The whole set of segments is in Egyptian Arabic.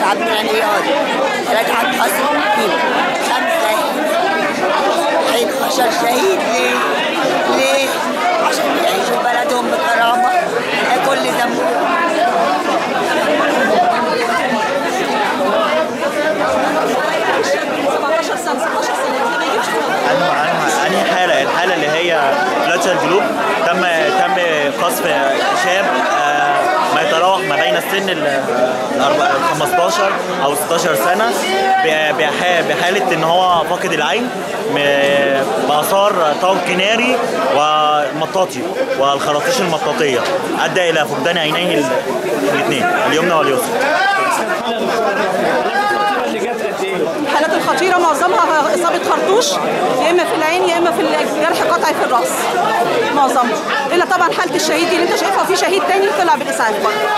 عبد العنياد رجعت حسن خمسة 11 شهيد ليه؟ ليه؟ عشان يعيشوا بلدهم بكرامة ده كل ذنبهم 17 سنه 16 سنه ما يجيبش عنها عنها انهي حاله الحاله اللي هي فلاتشر جلوب تم تم قصف شاب آه، ما يتراوح ما بين السن ال الأربع- 15 او 16 سنه ب- بح- بحاله ان هو فاقد العين م- باثار طوق ناري ومطاطي والخراطيش المطاطيه ادى الى فقدان عينيه الاثنين اليمنى واليسرى اللي جت قد ايه؟ الحالات الخطيره معظمها اصابه خرطوش يا اما في العين يا اما في الجرح قطعي في الراس معظمها الا طبعا حاله الشهيد دي اللي انت شايفها في شهيد تاني طلع بالاسعاف برضه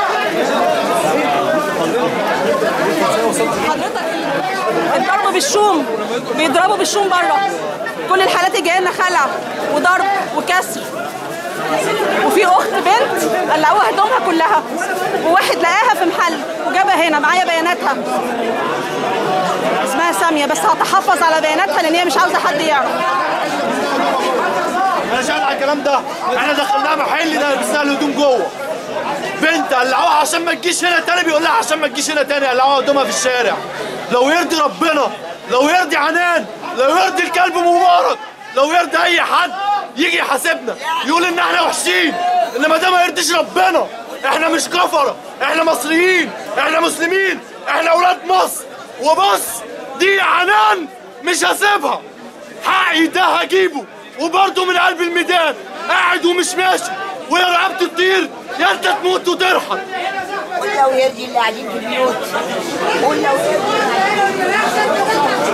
حضرتك الضرب بالشوم بيضربوا بالشوم بره كل الحالات اللي جايه لنا خلع وضرب وكسر وفي اخت بنت قلعوها هدومها كلها وواحد لقاها في محل وجابها هنا معايا بياناتها اسمها ساميه بس هتحفظ على بياناتها لان هي مش عاوزه حد يعرف انا شاهد على الكلام ده احنا دخلناها محل ده لبسناها الهدوم جوه بنت قلعوها عشان ما تجيش هنا تاني بيقول لها عشان ما تجيش هنا تاني قلعوها هدومها في الشارع لو يرضي ربنا لو يرضي عنان لو يرضي الكلب مبارك لو يرضي اي حد يجي يحاسبنا يقول ان احنا وحشين انما ده ما يرضيش ربنا احنا مش كفره احنا مصريين احنا مسلمين احنا اولاد مصر وبص دي عنان مش هسيبها حقي ده هجيبه وبرضه من قلب الميدان قاعد ومش ماشي ويا رقبته تطير يا انت تموت وترحل قول لو يرضي اللي قاعدين في البيوت قول لو يرضي